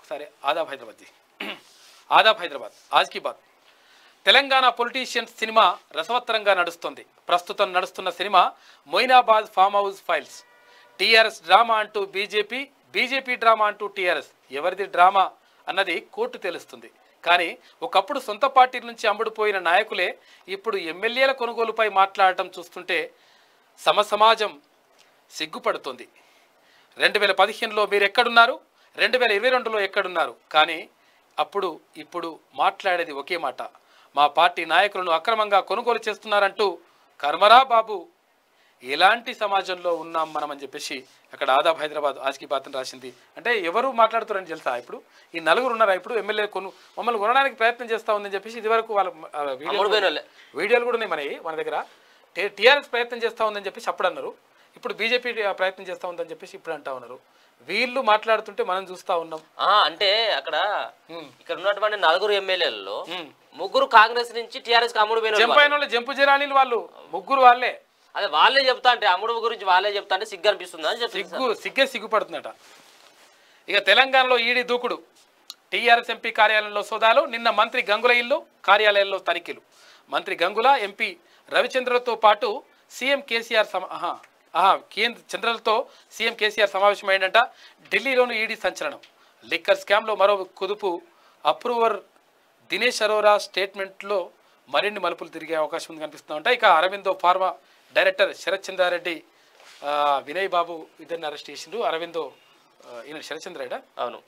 ఒకసారి ఆదాబ్ హైదరాబాద్ జీ ఆదాబ్ హైదరాబాద్ ఆజ్ కీ బాత్ తెలంగాణ పొలిటీషియన్స్ సినిమా రసవత్తరంగా నడుస్తుంది ప్రస్తుతం నడుస్తున్న cinema Moinabad farmhouse files TRS drama అంటూ బీజేపీ బీజేపీ డ్రామా అంటూ టీఆర్ఎస్ ఎవరిది డ్రామా అన్నది కోర్టు తెలుస్తుంది కానీ ఒకప్పుడు సొంత పార్టీల నుంచి అమ్ముడుపోయిన నాయకులే ఇప్పుడు ఎమ్మెల్యేల కొనుగోలుపై మాట్లాడటం చూస్తుంటే సమసమాజం సిగ్గుపడుతుంది రెండు వేల పదిహేనులో మీరు ఎక్కడున్నారు రెండు వేల ఇరవై రెండులో ఎక్కడున్నారు కానీ అప్పుడు ఇప్పుడు మాట్లాడేది ఒకే మాట మా పార్టీ నాయకులను అక్రమంగా కొనుగోలు చేస్తున్నారంటూ కర్మరా బాబు ఎలాంటి సమాజంలో ఉన్నాం మనం అని చెప్పేసి అక్కడ ఆదాబ్ హైదరాబాద్ ఆజ్కి బాతన్ రాసింది అంటే ఎవరు మాట్లాడుతున్నారని తెలుసా ఇప్పుడు ఈ నలుగురు ఉన్నారా ఇప్పుడు ఎమ్మెల్యే కొను మమ్మల్ని కొనడానికి ప్రయత్నం చేస్తా ఉందని చెప్పేసి ఇదివరకు వాళ్ళ ఆ, వీడియోలు అమ్ముడు పోయిన వాళ్ళే. వీడియోలు కూడా ఉన్నాయి మనవి మన దగ్గర టీఆర్ఎస్ ప్రయత్నం చేస్తా ఉందని చెప్పేసి అప్పుడు అన్నారు ఇప్పుడు బీజేపీ ప్రయత్నం చేస్తా ఉందని చెప్పేసి ఇప్పుడు అంటా ఉన్నారు వీళ్ళు మాట్లాడుతుంటే మనం చూస్తా ఉన్నాం ఆ, అంటే అక్కడ ఉమ్. ఇక్కడ ఉన్నటువంటి నలుగురు ఎమ్మెల్యేలలో ఉమ్. ముగ్గురు కాంగ్రెస్ నుంచి టీఆర్ఎస్ కి అమ్ముడు పోయిన వాళ్ళు. జంపు అయిన వాళ్ళు జంపు జిరానీలు వాళ్ళు ముగ్గురు వాళ్ళే అదే వాళ్ళే చెప్తా అంటే అమ్ముడు గురించి వాళ్ళే చెప్తా అంటే సిగ్గు అనిపిస్తుంది అని చెప్పి సిగ్గు సిగ్గే సిగ్గుపడుతుందట ఇక తెలంగాణలో ఈడీ దూకుడు టీఆర్ఎస్ ఎంపీ కార్యాలయంలో సోదాలు నిన్న మంత్రి గంగుల ఇల్లు కార్యాలయంలో తనిఖీలు మంత్రి గంగుల ఎంపీ రవిచంద్రతో పాటు సీఎం కేసీఆర్ సమ ఆహా, ఆహా, కేంద్ర చంద్రలతో సీఎం కేసీఆర్ సమావేశమైందంట ఢిల్లీలోను ఈడీ సంచలనం లిక్కర్ స్కామ్లో మరో కుదుపు అప్రూవర్ దినేష్ అరోరా స్టేట్మెంట్లో మరిన్ని మలుపులు తిరిగే అవకాశం ఉంది కనిపిస్తుందంట ఇక అరవిందో ఫార్మా డైరెక్టర్ శరత్ చంద్రారెడ్డి ఆ, వినయ్ బాబు ఇద్దరిని అరెస్ట్ చేసిండ్రు అరవిందో ఆ, ఈయన శరత్ చంద్రారెడ్డా అవును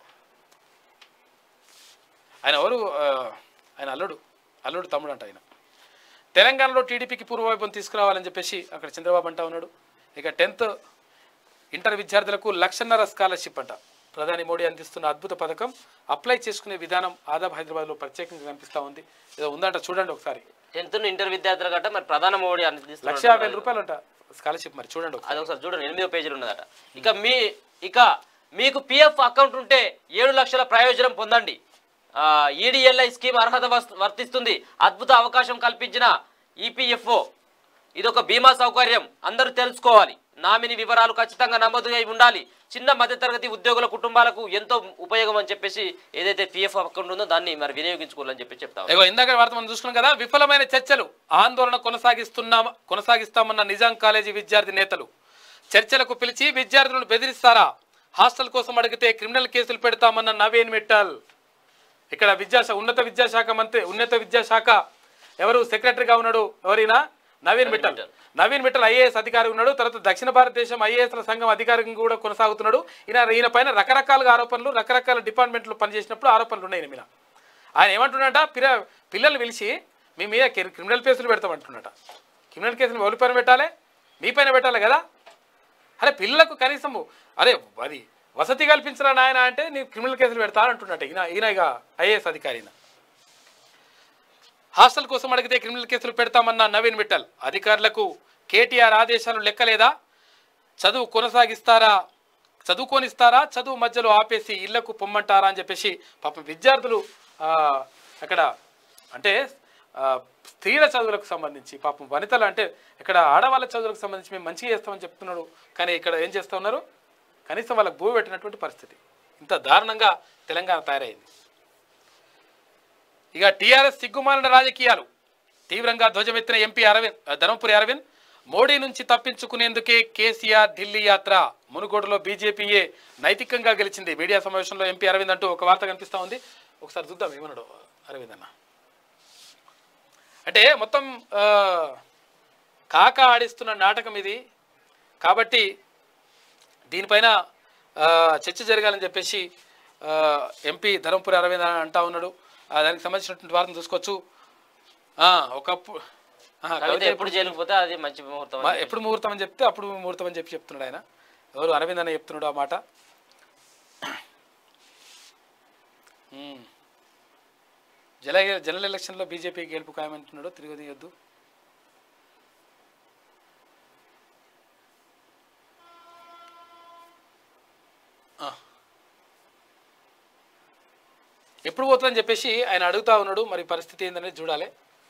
ఆయన ఎవరు ఆ, ఆయన అల్లుడు అల్లుడు తమ్ముడు అంట ఆయన తెలంగాణలో టీడీపీకి పూర్వవైభవం తీసుకురావాలని చెప్పేసి అక్కడ చంద్రబాబు అంటా ఉన్నాడు ఇక టెన్త్ ఇంటర్ విద్యార్థులకు లక్షన్నర స్కాలర్షిప్ అంట ప్రధాని మోడీ అందిస్తున్న అద్భుత పథకం అప్లై చేసుకునే విధానం ఆదాబ్ హైదరాబాద్లో ప్రత్యేకంగా కనిపిస్తూ ఉంది ఏదో ఉందంట చూడండి ఒకసారి టెన్త్ ఇంటర్ విద్యార్థుల గట్ట మరి ప్రధాన మోడీ లక్ష అందిస్తున్న యాభై వేల రూపాయలు అంట స్కాలర్షిప్ మరి చూడండి ఒకసారి అది ఒకసారి చూడండి ఎనిమిదో పేజీలు ఉన్నదట ఇక మీ ఇక మీకు పిఎఫ్ అకౌంట్ ఉంటే ఏడు లక్షల ప్రయోజనం పొందండి ఈడిఎల్ఐ స్కీమ్ అర్హత వస్- వర్తిస్తుంది అద్భుత అవకాశం కల్పించిన ఈపీఎఫ్ఓ ఇదొక బీమా సౌకర్యం అందరూ తెలుసుకోవాలి నామిని వివరాలు ఖచ్చితంగా నమోదు అయి ఉండాలి చిన్న మధ్యతరగతి ఉద్యోగుల కుటుంబాలకు ఎంతో ఉపయోగం అని చెప్పేసి ఏదైతే పిఎఫ్ అకౌంట్ ఉందో దాన్ని మరి వినియోగించుకోవాలని చెప్పి చెప్తా ఉన్నాం. ఇగో ఇందాక వార్త మనం చూసుకున్నాం కదా విఫలమైన చర్చలు ఆందోళన కొనసాగిస్తున్నాం కొనసాగిస్తామన్న నిజాం కాలేజీ విద్యార్థి నేతలు చర్చలకు పిలిచి విద్యార్థులను బెదిరిస్తారా హాస్టల్ కోసం అడిగితే క్రిమినల్ కేసులు పెడతామన్న నవీన్ మిట్టల్ ఇక్కడ విద్యాశాఖ ఉన్నత విద్యాశాఖ మంత్రి ఉన్నత విద్యాశాఖ ఎవరు సెక్రటరీగా ఉన్నాడు ఎవరైనా నవీన్ మిట్టల్ నవీన్ మిట్టల్ ఐఏఎస్ అధికారి ఉన్నాడు తర్వాత దక్షిణ భారతదేశం ఐఏఎస్ల సంఘం అధికారిగా కూడా కొనసాగుతున్నాడు ఈయన ఈయన పైన రకరకాలుగా ఆరోపణలు రకరకాల డిపార్ట్మెంట్లు పనిచేసినప్పుడు ఆరోపణలు ఉన్నాయి ఈయన మీద ఆయన ఏమంటున్నాడట పిర పిల్లలు పిలిచి మీ మీద కి- క్రిమినల్ కేసులు పెడతామంటున్నట క్రిమినల్ కేసులు ఎవరి పైన పెట్టాలి మీ పైన పెట్టాలి కదా అరే పిల్లలకు కనీసము అరే అది వసతి కల్పించరా నాయన అంటే నేను క్రిమినల్ కేసులు పెడతా అంటున్నట్టు ఈయన ఈయన ఇక ఐఏఎస్ అధికారి ఈయన. హాస్టల్ కోసం అడిగితే క్రిమినల్ కేసులు పెడతామన్న నవీన్ మిట్టల్ అధికారులకు కేటీఆర్ ఆదేశాలు లెక్కలేదా చదువు కొనసాగిస్తారా చదువుకొనిస్తారా చదువు మధ్యలో ఆపేసి ఇళ్లకు పొమ్మంటారా అని చెప్పేసి పాపం విద్యార్థులు ఆ, అక్కడ అంటే ఆ, స్త్రీల చదువులకు సంబంధించి పాపం వనితలు అంటే ఇక్కడ ఆడవాళ్ళ చదువులకు సంబంధించి మేము మంచిగా చేస్తామని చెప్తున్నాడు కానీ ఇక్కడ ఏం చేస్తూ ఉన్నారు కనీసం వాళ్ళకి భూ పెట్టినటువంటి పరిస్థితి ఇంత దారుణంగా తెలంగాణ తయారైంది ఇక టీఆర్ఎస్ సిగ్గుమాలిన రాజకీయాలు తీవ్రంగా ధ్వజమెత్తిన ఎంపీ అరవింద్ ఆ, ధర్మపురి అరవింద్ మోడీ నుంచి తప్పించుకునేందుకే కేసీఆర్ ఢిల్లీ యాత్ర మునుగోడులో బీజేపీయే నైతికంగా గెలిచింది మీడియా సమావేశంలో ఎంపీ అరవింద్ అంటూ ఒక వార్త కనిపిస్తా ఉంది ఒకసారి చూద్దాం ఏమన్నాడు అరవింద్ అన్న అంటే మొత్తం ఆ, కాక ఆడిస్తున్న నాటకం ఇది కాబట్టి దీనిపైన ఆ, చర్చ జరగాలని చెప్పేసి ఆ, ఎంపీ ధర్మపురి అరవింద్ అని అంటా ఉన్నాడు ఆ, దానికి సంబంధించినటువంటి వార్తను చూసుకోవచ్చు ఆ, ఒకప్పుడు ఆ, కవిత కవిత ఎప్పుడు జైలుకు పోతే అది మంచి ముహూర్తం మా- ఎప్పుడు ముహూర్తం అని చెప్తే అప్పుడు ముహూర్తం అని చెప్పి చెప్తున్నాడు ఆయన ఎవరు అరవింద్ అని చెప్తున్నాడు ఆ మాట ఉమ్. జల జనరల్ ఎలక్షన్లో బీజేపీ గెలుపు ఖాయమంటున్నాడు తిరగదీయొద్దు ఆ. ఎప్పుడు పోతుందని చెప్పేసి ఆయన అడుగుతా ఉన్నాడు మరి పరిస్థితి ఏందనేది చూడాలి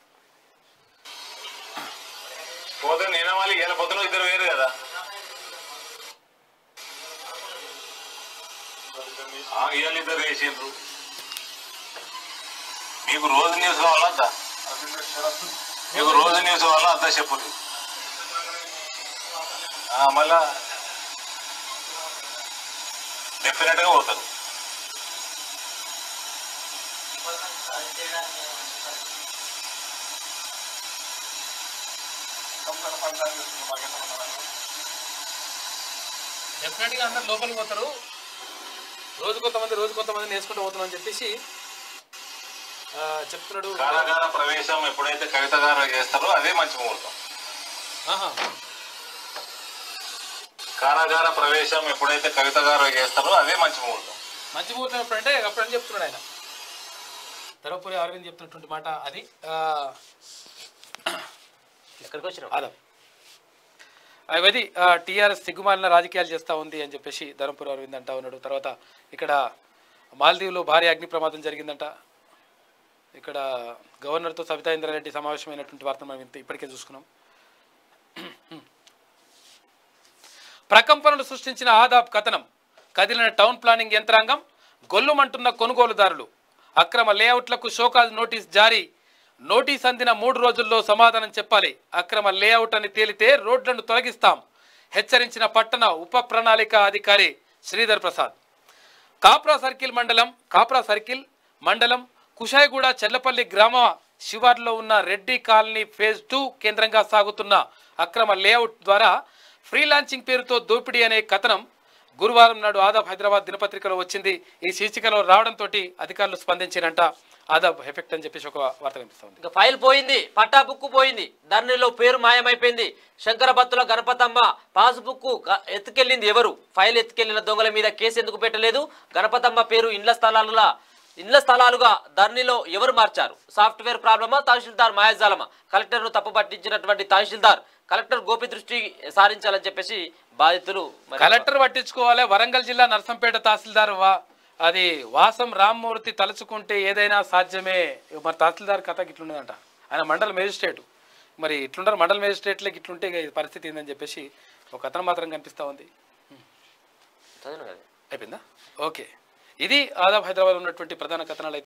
పోతే నేను వాళ్ళు ఇలా పొద్దున ఇద్దరు వేరు కదా ఆ, ఇవాళ ఇద్దరు ఇద్దరు వేసిండ్రు మీకు రోజు న్యూస్ కావాలా అద్దా మీకు రోజు న్యూస్ కావాలా అద్దా చెప్పు మళ్ళా డెఫినెట్ గా పోతారు డెఫినెట్గా అందరు లోపలికి పోతారు రోజు కొంతమంది రోజు కొంతమంది వేసుకుంటూ పోతున్నాం అని చెప్పేసి ఆ, చెప్తున్నాడు కారాగార ప్రవేశం ఎప్పుడైతే కవిత గారు చేస్తారో అదే మంచి ముహూర్తం ఆహా. కారాగార ప్రవేశం ఎప్పుడైతే కవిత గారు చేస్తారో అదే మంచి ముహూర్తం మంచి ముహూర్తం ఎప్పుడంటే అప్పుడని చెప్తున్నాడు ఆయన ధర్మపురి అరవింద్ చెప్తున్నటువంటి మాట అది ఆ, ఎక్కడికి వచ్చినావు ఆదాం అది టీఆర్ఎస్ సిగ్గుమాలిన రాజకీయాలు చేస్తూ ఉంది అని చెప్పేసి ధర్మపురి అరవింద్ అంటా ఉన్నాడు తర్వాత ఇక్కడ మాల్దీవులో భారీ అగ్ని ప్రమాదం జరిగిందంట ఇక్కడ గవర్నర్తో సబితా ఇంద్రారెడ్డి సమావేశమైనటువంటి వార్త మనం ఇంత- ఇప్పటికే చూసుకున్నాం ప్రకంపనలు సృష్టించిన ఆదాబ్ కథనం కదిలిన టౌన్ ప్లానింగ్ యంత్రాంగం గొల్లుమంటున్న కొనుగోలుదారులు అక్రమ లేఅవుట్లకు షోకాజ్ నోటీస్ జారీ నోటీస్ అందిన మూడు రోజుల్లో సమాధానం చెప్పాలి అక్రమ లేఅవుట్ అని తేలితే రోడ్లను తొలగిస్తాం హెచ్చరించిన పట్టణ ఉప ప్రణాళిక అధికారి శ్రీధర్ ప్రసాద్ కాప్రా సర్కిల్ మండలం కాప్రా సర్కిల్ మండలం కుషాయిగూడ చెర్లపల్లి గ్రామ శివార్లో ఉన్న రెడ్డి కాలనీ ఫేజ్ టూ కేంద్రంగా సాగుతున్న అక్రమ లేఅవుట్ ద్వారా ఫ్రీలాన్సింగ్ పేరుతో దోపిడీ అనే కథనం గురువారం నాడు ఆదాబ్ హైదరాబాద్ దినపత్రికలో వచ్చింది ఈ శీర్షికలో రావడంతో అధికారులు స్పందించారంట ఆదాబ్ ఎఫెక్ట్ అని చెప్పేసి ఒక వార్త కనిపిస్తుంది ఇంకా ఫైల్ పోయింది పట్టా బుక్ పోయింది ధరణిలో పేరు మాయమైపోయింది శంకరబత్తుల గణపతమ్మ పాస్ బుక్ ఎత్తుకెళ్ళింది ఎవరు ఫైల్ ఎత్తుకెళ్లిన దొంగల మీద కేసు ఎందుకు పెట్టలేదు గణపతమ్మ పేరు ఇండ్ల స్థలాలుగా ఇండ్ల స్థలాలుగా ధరణిలో ఎవరు మార్చారు సాఫ్ట్వేర్ ప్రాబ్లమా తహసీల్దార్ మాయాజాలమా కలెక్టర్ను తప్పు పట్టించినటువంటి తహసీల్దార్ కలెక్టర్ గోపి దృష్టి సారించాలని చెప్పేసి బాధితులు మరి- కలెక్టర్ పట్టించుకోవాలి వరంగల్ జిల్లా నర్సంపేట తహసీల్దార్ వా అది వాసం రామ్మూర్తి తలుచుకుంటే ఏదైనా సాధ్యమే మరి తహసీల్దార్ కథ ఇట్లున్నదంట ఆయన మండల మేజిస్ట్రేట్ మరి ఇట్లుంటారు మండల మేజిస్ట్రేట్లకి ఇట్లుంటే ఇక ఈ పరిస్థితి ఏందని చెప్పేసి ఒక కథనం మాత్రం కనిపిస్తూ ఉంది చదివిన కదా అయిపోయిందా ఓకే ఇది ఆదాబ్ హైదరాబాద్ ఉన్నటువంటి ప్రధాన కథనాలు అయితే